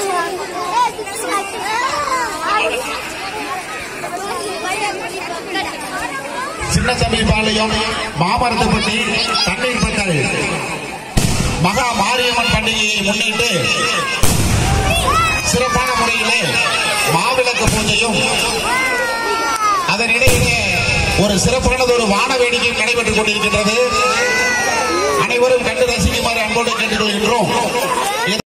சின்னசாமி பாளையம் மாமரத்துப்பட்டி தண்ணீர் பந்தல் மகா மாரியம்மன் பண்டிகையை முன்னிட்டு சிறப்பான முறையிலே மாவிளக்கு பூஜையும் அதனிடையே ஒரு சிறப்பானது ஒரு வான வேடிக்கையும் நடைபெற்றுக் கொண்டிருக்கின்றது அனைவரும் கண்டு ரசிக்குமாறு அன்போடு கேட்டுக்கொள்கின்றோம்